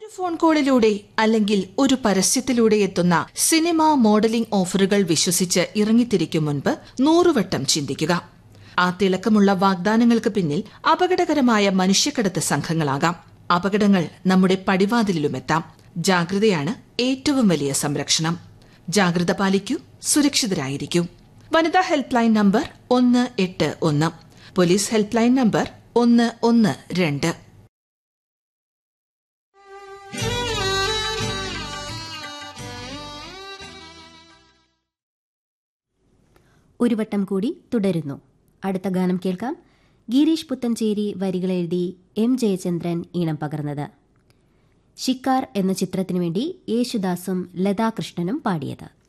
phone കോളിലൂടെ അല്ലെങ്കിൽ ഒരു പരസ്യത്തിലൂടെ എത്തുന്ന സിനിമ മോഡലിംഗ് ഓഫറുകൾ വിശ്വസിച്ച് ഇറങ്ങിത്തിരിക്കും മുൻപ് നൂറുവട്ടം ചിന്തിക്കുക ആ തിളക്കമുള്ള വാഗ്ദാനങ്ങൾക്ക് പിന്നിൽ അപകടകരമായ മനുഷ്യക്കടത്ത് സംഘങ്ങളാകാം അപകടങ്ങൾ നമ്മുടെ പടിവാതിലിലുമെത്താം ജാഗ്രതയാണ് ഏറ്റവും വലിയ സംരക്ഷണം ജാഗ്രത പാലിക്കൂ സുരക്ഷിതരായിരിക്കൂ വനിതാ ഹെൽപ്പ് ലൈൻ നമ്പർ ഒന്ന് എട്ട് ഒന്ന് പോലീസ് ഹെൽപ്പ് ലൈൻ നമ്പർ ഒന്ന് ഒന്ന് രണ്ട് ഒരു വട്ടം കൂടി തുടരുന്നു അടുത്ത ഗാനം കേൾക്കാം ഗിരീഷ് പുത്തഞ്ചേരി വരികളെഴുതി എം ജയചന്ദ്രൻ ഈണം പകർന്നത് ഷിക്കാർ എന്ന ചിത്രത്തിനു വേണ്ടി യേശുദാസും ലതാകൃഷ്ണനും പാടിയത്